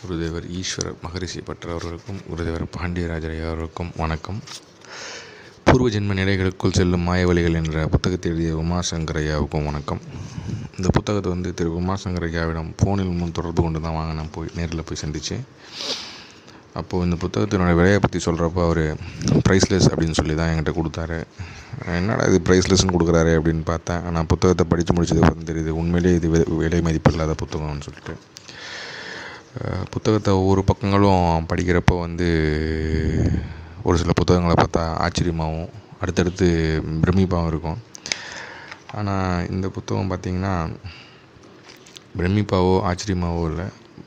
குருதேவர் ஈஸ்வரர் மகரிஷி பற்றவர்களுக்கும் குருதேவர் பாண்டியராஜர் ஐயா அவர்களுக்கும் வணக்கம் பூர்வ ஜென்ம நிலைகளுக்குள் செல்லும் மாயவழிகள் என்ற புத்தகத்தை எழுதிய உமாசங்கர் ஐயாவுக்கும் வணக்கம் இந்த புத்தகத்தை வந்து திரு உமாசங்கர் ஐயாவிடம் ஃபோனில் முன் தொடர்பு கொண்டு தான் வாங்க நான் போய் நேரில் போய் சந்தித்தேன் அப்போது இந்த புத்தகத்தினோட விலையை பற்றி சொல்கிறப்போ அவர் ப்ரைஸ்லெஸ் அப்படின்னு சொல்லி தான் என்கிட்ட கொடுத்தாரு என்னடா இது ப்ரைஸ்லெஸ்ன்னு கொடுக்குறாரு அப்படின்னு பார்த்தேன் ஆனால் புத்தகத்தை படித்து முடிச்சதுக்கு அப்புறம் தெரியுது உண்மையிலேயே இது வி- விலை மதிப்பில்லாத புத்தகம்னு சொல்லிட்டு அஹ் புத்தகத்தை ஒவ்வொரு பக்கங்களும் படிக்கிறப்போ வந்து ஒரு சில புத்தகங்களை பார்த்தா ஆச்சரியமாகவும் அடுத்தடுத்து பிரமிப்பாகவும் இருக்கும் ஆனால் இந்த புத்தகம் பார்த்திங்கன்னா பிரமிப்பாவோ ஆச்சரியமாவோ இல்லை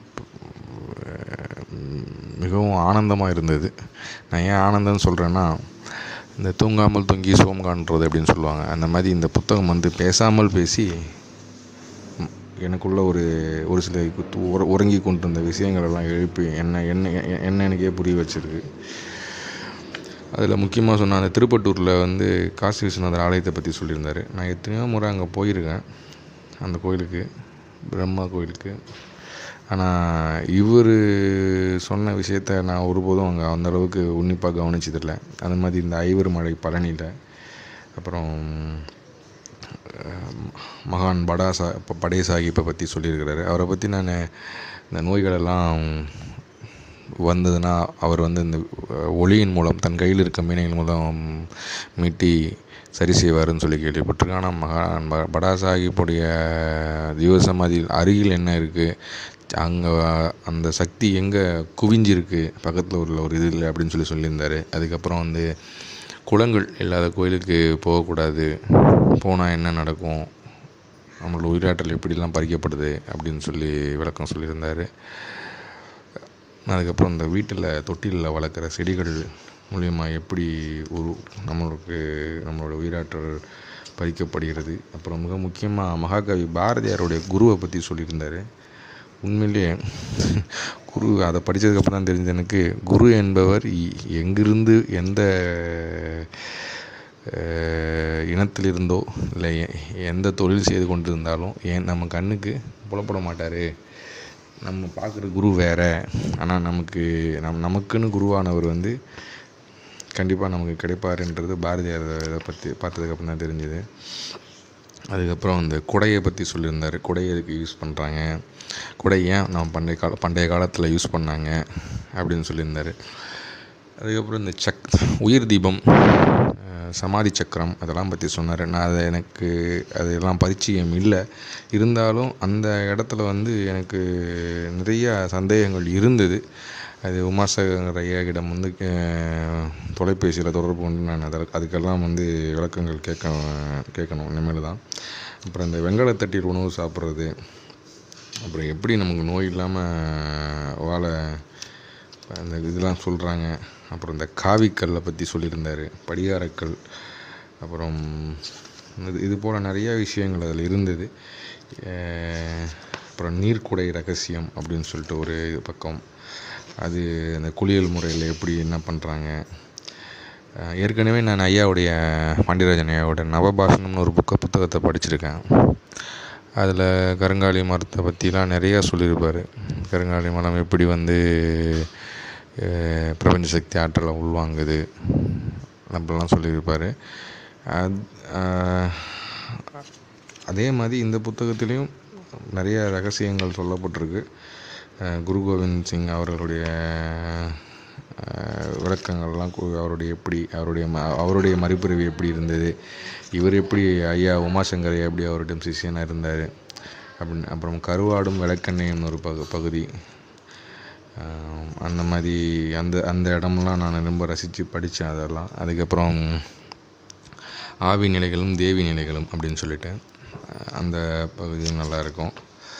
மிகவும் ஆனந்தமாக இருந்தது நான் ஏன் ஆனந்தம்னு சொல்கிறேன்னா இந்த தூங்காமல் தூங்கி சோம் காண்றது அப்படின்னு சொல்லுவாங்க அந்த மாதிரி இந்த புத்தகம் வந்து பேசாமல் பேசி ம், எனக்குள்ள ஒரு ஒரு சில கு- உற- உறங்கி கொண்டிருந்த விஷயங்கள் எல்லாம் எழுப்பி என்ன என்ன எ- என்ன எனக்கே புரிய வச்சிருக்கு அதில் முக்கியமாக சொன்ன அந்த திருப்பட்டூரில் வந்து காசி விஸ்வநாதர் ஆலயத்தை பற்றி சொல்லியிருந்தார் நான் எத்தனையோ முறை அங்கே போயிருக்கேன் அந்த கோயிலுக்கு பிரம்மா கோயிலுக்கு ஆனால் இவர் சொன்ன விஷயத்த நான் ஒருபோதும் அங்கே அந்த அளவுக்கு உன்னிப்பாக கவனிச்சதில்லை அந்த மாதிரி இந்த ஐவர் மலை பழனியில் அப்புறம் அஹ், மகான் படா சா இப்போ படே சாஹிப்பை பற்றி சொல்லியிருக்கிறாரு அவரை பற்றி நான் இந்த நோய்களெல்லாம் வந்ததுன்னா அவர் வந்து இந்த அஹ், ஒளியின் மூலம் தன் கையில் இருக்க மீனைகள் மூலம் மீட்டி சரி செய்வாருன்னு சொல்லி கேள்விப்பட்டிருக்கேன் ஆனால் மகான் ப- படா சாஹிப்புடைய ஜீவ சமாதியில் அருகில் என்ன இருக்குது அங்கே அந்த சக்தி எங்கே குவிஞ்சிருக்கு பக்கத்தில் உள்ள ஒரு இது இல்லை அப்படின்னு சொல்லி சொல்லியிருந்தார் அதுக்கப்புறம் வந்து குளங்கள் இல்லாத கோயிலுக்கு போகக்கூடாது போனால் என்ன நடக்கும் நம்மளோட உயிராற்றல் எப்படிலாம் பறிக்கப்படுது அப்படின்னு சொல்லி விளக்கம் சொல்லியிருந்தார் அதுக்கப்புறம் இந்த வீட்டில் தொட்டிலில் வளர்க்குற செடிகள் மூலியமா எப்படி ஒரு நம்மளுக்கு நம்மளோட உயிராற்றல் பறிக்கப்படுகிறது அப்புறம் மிக முக்கியமாக மகாகவி பாரதியாருடைய குருவை பற்றி சொல்லியிருந்தார் உண்மையிலேயே குரு அதை படித்ததுக்கப்புறம் தான் தெரிஞ்சது எனக்கு குரு என்பவர் இ- எங்கிருந்து எந்த அஹ், இனத்திலிருந்தோ இல்லை எ- எந்த தொழில் செய்து கொண்டிருந்தாலும் ஏன் நம்ம கண்ணுக்கு புலப்பட மாட்டார் நம்ம பார்க்குற குரு வேறு ஆனால் நமக்கு நம் நமக்குன்னு குருவானவர் வந்து கண்டிப்பாக நமக்கு கிடைப்பாருன்றது பாரதியார் இதை பற்றி பார்த்ததுக்கப்புறம் தான் தெரிஞ்சுது அதுக்கப்புறம் இந்த குடையை பற்றி சொல்லியிருந்தார் குடை எதுக்கு யூஸ் பண்ணுறாங்க குடை ஏன் நம்ம பண்டைய கால பண்டைய காலத்தில் யூஸ் பண்ணாங்க அப்படின்னு சொல்லியிருந்தார் அதுக்கப்புறம் இந்த சக் உயிர் தீபம் அஹ், சமாதி சக்கரம் அதெல்லாம் பற்றி சொன்னார் நான் அதை எனக்கு அதெல்லாம் பரிச்சயம் இல்லை இருந்தாலும் அந்த இடத்துல வந்து எனக்கு நிறைய சந்தேகங்கள் இருந்தது அது உமாசகர் ஐயாவிடம் வந்து தொலைபேசியில் தொடர்பு கொண்டு நான் அதற்கு அதுக்கெல்லாம் வந்து விளக்கங்கள் கேட்க கேட்கணும் இனிமேல் தான் அப்புறம் இந்த வெங்கலத்தட்டில் உணவு சாப்பிட்றது அப்புறம் எப்படி நமக்கு நோய் இல்லாமல் வாழ அந்த இதெல்லாம் சொல்கிறாங்க அப்புறம் இந்த காவிக்கல்லை பற்றி சொல்லியிருந்தார் படிகாரக்கல் அப்புறம் இது இது போல் நிறைய விஷயங்கள் அதில் இருந்தது அஹ் அப்புறம் நீர்க்குடை ரகசியம் அப்படின்னு சொல்லிட்டு ஒரு இது பக்கம் அது அந்த குளியல் முறையில் எப்படி என்ன பண்ணுறாங்க ஏற்கனவே நான் ஐயாவுடைய பாண்டியராஜன் ஐயாவோட நவபாஷணம்னு ஒரு புக்க புத்தகத்தை படிச்சிருக்கேன் அதில் கருங்காலி மரத்தை பற்றிலாம் நிறையா சொல்லியிருப்பார் கருங்காலி மரம் எப்படி வந்து அஹ், பிரபஞ்ச சக்தி ஆற்றலை உள்வாங்குது அப்படிலாம் சொல்லியிருப்பார் அது அஹ், அதே மாதிரி இந்த புத்தகத்திலையும் நிறைய ரகசியங்கள் சொல்லப்பட்டிருக்கு அஹ், குரு கோவிந்த் சிங் அவர்களுடைய அஹ், விளக்கங்கள்லாம் கு- அவருடைய எப்படி அவருடைய ம அவருடைய மறுபிறவி எப்படி இருந்தது இவர் எப்படி ஐயா உமாசங்கர் ஐயா எப்படி அவரிடம் சிஷியனாக இருந்தார் அப்படின்னு அப்புறம் கருவாடும் விளக்கெண்ணெய்னு ஒரு பகு பகுதி அஹ், அந்த மாதிரி அந்த அந்த இடம்லாம் நான் ரொம்ப ரசித்து படித்தேன் அதெல்லாம் அதுக்கப்புறம் ஆவி நிலைகளும் தேவி நிலைகளும் அப்படின்னு சொல்லிட்டு அஹ் அந்த பகுதியும் நல்லாயிருக்கும்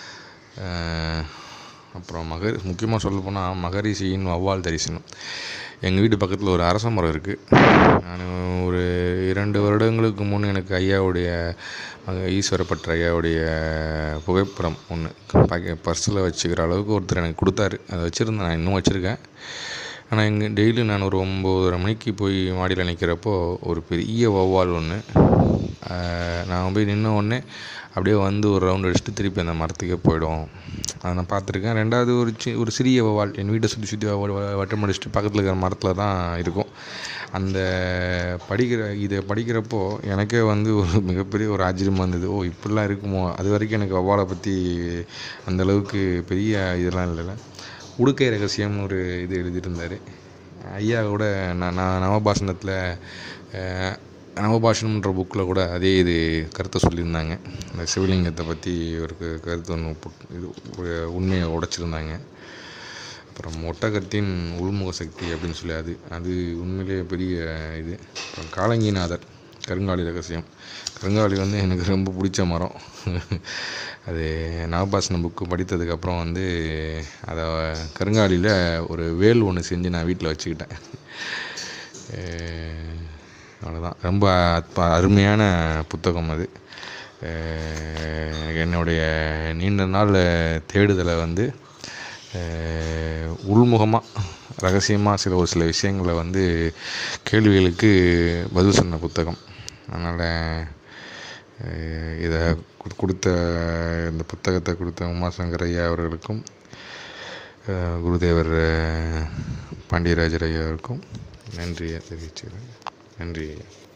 அப்புறம் மகர் முக்கியமாக சொல்லப்போனால் மகரிஷியின் வௌவால் தரிசனம் எங்கள் வீட்டு பக்கத்தில் ஒரு அரச மரம் இருக்குது நான் ஒரு இரண்டு வருடங்களுக்கு முன் எனக்கு ஐயாவுடைய மக- ஈஸ்வரப்பட்ட ஐயாவுடைய புகைப்படம் ஒன்று பாக்கெ பர்ஸில் வச்சுக்கிற அளவுக்கு ஒருத்தர் எனக்கு கொடுத்தாரு அதை வச்சுருந்தேன் நான் இன்னும் வச்சுருக்கேன் ஆனால் இங்கே டெய்லி நான் ஒரு ஒம்போதரை மணிக்கு போய் மாடியில் நிற்கிறப்போ ஒரு பெரிய வௌவால் ஒன்று நான் போய் நின்ன உடனே அப்படியே வந்து ஒரு ரவுண்ட் அடிச்சுட்டு திருப்பி அந்த மரத்துக்கே போயிடும் அதை நான் பார்த்துருக்கேன் ரெண்டாவது ஒரு சி ஒரு சிறிய வவ்வால் என் வீட்டை சுற்றி சுற்றி வட்டம் அடிச்சுட்டு பக்கத்தில் இருக்கிற மரத்தில் தான் இருக்கும் அந்த படிக்கிற இதை படிக்கிறப்போ எனக்கே வந்து ஒரு மிகப்பெரிய ஒரு ஆச்சரியமாக இருந்தது ஓ இப்படிலாம் இருக்குமோ அது வரைக்கும் எனக்கு வவ்வாலை பற்றி அந்தளவுக்கு பெரிய இதெல்லாம் இல்லைல்ல உடுக்கை ரகசியம்னு ஒரு இது எழுதியிருந்தார் ஐயா கூட நான் நான் நவபாஷணத்தில் நவபாஷணம்ன்ற புக்கில் கூட அதே இது கருத்தை சொல்லியிருந்தாங்க இந்த சிவலிங்கத்தை பற்றி ஒரு க- கருத்து ஒன்று புட்- இது ஒரு உண்மையை உடைச்சிருந்தாங்க அப்புறம் ஒட்டகத்தின் உள்முக சக்தி அப்படின்னு சொல்லி அது அது உண்மையிலேயே பெரிய இது அப்புறம் காலங்கிநாதர் கருங்காலி ரகசியம் கருங்காலி வந்து எனக்கு ரொம்ப பிடிச்ச மரம் அது நவபாசன புக்கு படித்ததுக்கப்புறம் வந்து அதை கருங்காலியில் ஒரு வேல் ஒன்று செஞ்சு நான் வீட்டில் வச்சுக்கிட்டேன் அஹ் அவ்வளோதான் ரொம்ப அற்ப- அருமையான புத்தகம் அது அஹ் என்னுடைய நீண்ட நாள் தேடுதலை வந்து உள்முகமாக ரகசியமாக சில ஒரு சில விஷயங்களை வந்து கேள்விகளுக்கு பதில் சொன்ன புத்தகம் அதனால் இதை கு- கொடுத்த இந்த புத்தகத்தை கொடுத்த உமாசங்கர் ஐயா அவர்களுக்கும் அஹ் குருதேவர் அஹ் பாண்டியராஜர் ஐயா அவருக்கும் நன்றியை தெரிவிச்சுக்கிறேன் நன்றி ஐயா